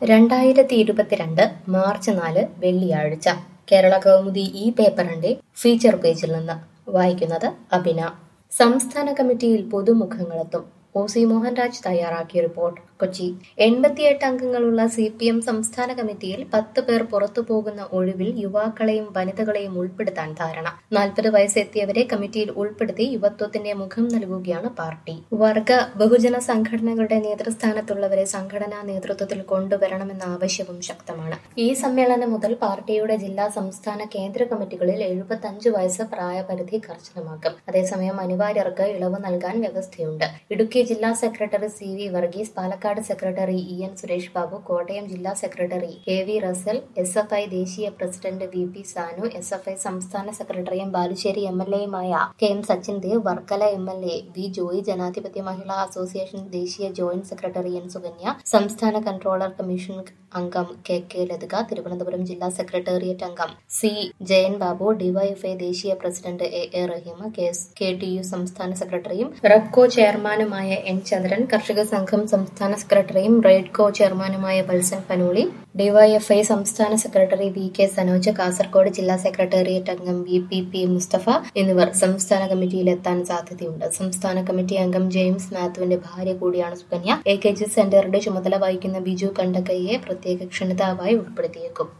രണ്ടായിരത്തി ഇരുപത്തിരണ്ട് മാർച്ച് നാല് വെള്ളിയാഴ്ച കേരള കൗമുദി ഈ പേപ്പറിന്റെ ഫീച്ചർ പേജിൽ നിന്ന് വായിക്കുന്നത് അഭിന സംസ്ഥാന കമ്മിറ്റിയിൽ പുതുമുഖങ്ങളെത്തും ഒ സി മോഹൻരാജ് തയ്യാറാക്കിയ റിപ്പോർട്ട് കൊച്ചി എൺപത്തിയെട്ട് അംഗങ്ങളുള്ള സി പി എം സംസ്ഥാന കമ്മിറ്റിയിൽ പത്ത് പേർ പുറത്തു പോകുന്ന ഒഴിവിൽ യുവാക്കളെയും വനിതകളെയും ഉൾപ്പെടുത്താൻ ധാരണ നാൽപ്പത് വയസ്സെത്തിയവരെ കമ്മിറ്റിയിൽ ഉൾപ്പെടുത്തി യുവത്വത്തിന്റെ മുഖം നൽകുകയാണ് പാർട്ടി വർഗ ബഹുജന സംഘടനകളുടെ നേതൃസ്ഥാനത്തുള്ളവരെ സംഘടനാ നേതൃത്വത്തിൽ കൊണ്ടുവരണമെന്ന ആവശ്യവും ശക്തമാണ് ഈ സമ്മേളനം മുതൽ പാർട്ടിയുടെ ജില്ലാ സംസ്ഥാന കേന്ദ്ര കമ്മിറ്റികളിൽ എഴുപത്തഞ്ച് വയസ്സ് പ്രായപരിധി കർശനമാക്കും അതേസമയം അനിവാര്യർക്ക് ഇളവ് നൽകാൻ വ്യവസ്ഥയുണ്ട് ഇടുക്കി ജില്ലാ secretary C V Varghese Palakkad secretary E N Suresh Babu Kottayam ജില്ലാ secretary K V Russel S F I ദേശീയ president V P Sanu S F I സംസ്ഥാന സെക്രട്ടറിയും ബാലുശ്ശേരി എം എൽ എയുമായ K M Sachin Dev Varkala M L A V Joy Janadhipathya Mahila association ദേശീയ ജോയിന്റ് സെക്രട്ടറി എൻ സുകന്യ സംസ്ഥാന കൺട്രോളർ കമ്മീഷൻ അംഗം K K Lathika Thiruvananthapuram ജില്ലാ secretariat അംഗം സി ജയൻ ബാബു ഡിവൈഎഫ്ഐ ദേശീയ president A A Rahim K S K T U സംസ്ഥാന സെക്രട്ടറിയും റബ്കോ ചെയർമാനുമായ എൻ ചന്ദ്രൻ കർഷക സംഘം സംസ്ഥാന സെക്രട്ടറിയും റെയ്ഡ്കോ ചെയർമാനുമായ വത്സൻ പനോളി ഡിവൈഎഫ്ഐ സംസ്ഥാന secretary V K Sanoj Kasargod ജില്ലാ സെക്രട്ടേറിയറ്റ് അംഗം വി പി പി മുസ്തഫ എന്നിവർ സംസ്ഥാന കമ്മിറ്റിയിൽ എത്താൻ സാധ്യതയുണ്ട് സംസ്ഥാന കമ്മിറ്റി അംഗം ജെയിംസ് മാത്യുവിന്റെ ഭാര്യ കൂടിയാണ് സുകന്യ എ കെ ജി സെന്ററിന്റെ ചുമതല വഹിക്കുന്ന ബിജു കണ്ടക്കയെ പ്രത്യേക ക്ഷണിതാവായി ഉൾപ്പെടുത്തിയേക്കും